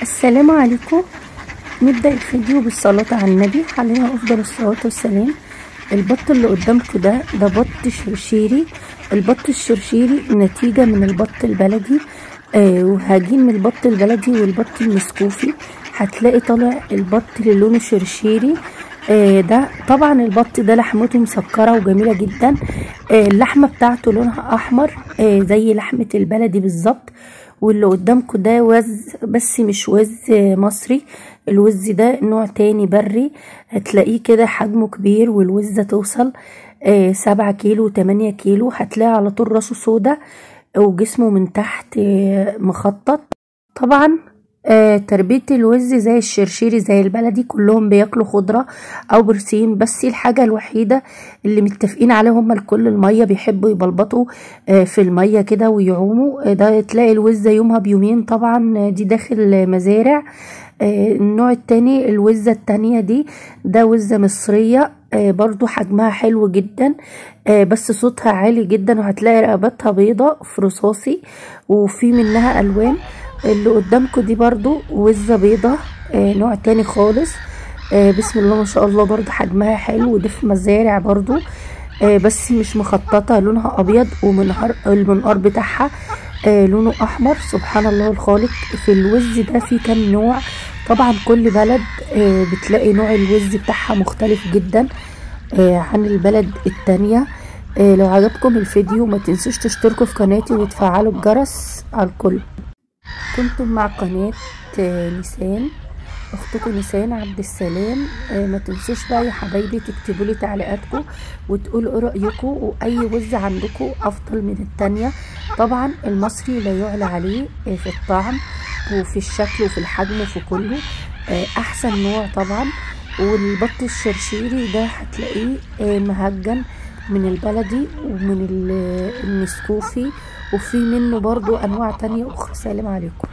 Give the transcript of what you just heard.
السلام عليكم نبدأ الفيديو بالصلاة على النبي عليه أفضل الصلاة والسلام البط اللي قدامكم ده ده بط شرشيري البط الشرشيري نتيجة من البط البلدي آه وهجين من البط البلدي والبط المسكوفي هتلاقي طالع البط اللي لونه شرشيري آه ده طبعا البط ده لحمته مسكرة وجميلة جدا آه اللحمة بتاعته لونها أحمر آه زي لحمة البلدي بالظبط واللي قدامكم ده وز بس مش وز مصري الوز ده نوع تاني بري هتلاقيه كده حجمه كبير والوزة توصل آه سبعة كيلو وتمانية كيلو هتلاقي على طول راسه سودا وجسمه من تحت آه مخطط طبعا آه تربية الوز زي الشرشيري زي البلدي كلهم بياكلوا خضرة او برسيم بس الحاجة الوحيدة اللي متفقين عليها هما الكل المية بيحبوا يبلبطوا آه في المية كده ويعوموا آه ده تلاقي الوزة يومها بيومين طبعا دي داخل مزارع النوع التاني الوزة التانية دي ده وزة مصرية برضو حجمها حلو جدا بس صوتها عالي جدا وهتلاقي رقبتها بيضة في رصاصي وفي منها الوان اللي قدامكم دي برضو وزة بيضة نوع تاني خالص بسم الله ما شاء الله برضو حجمها حلو ودي في مزارع برضو بس مش مخططة لونها ابيض ومنهار المنقار بتاعها لونه احمر سبحان الله الخالق في الوز ده في كام نوع طبعا كل بلد بتلاقي نوع الوز بتاعها مختلف جدا عن البلد التانية لو عجبكم الفيديو ما تنسوش تشتركوا في قناتي وتفعلوا الجرس على الكل كنتم مع قناة نسان اختكم نسان عبد السلام آه ما تنسوش بقى يا حبايبي تكتبوا لي تعليقاتكم وتقولوا ايه رايكم واي وز عندكم افضل من التانية طبعا المصري لا يعلى عليه آه في الطعم وفي الشكل وفي الحجم وفي كله آه احسن نوع طبعا والبط الشرشيري ده هتلاقيه مهجن من البلدي ومن المسكوفي وفي منه برضو انواع تانية اخرى سلام عليكم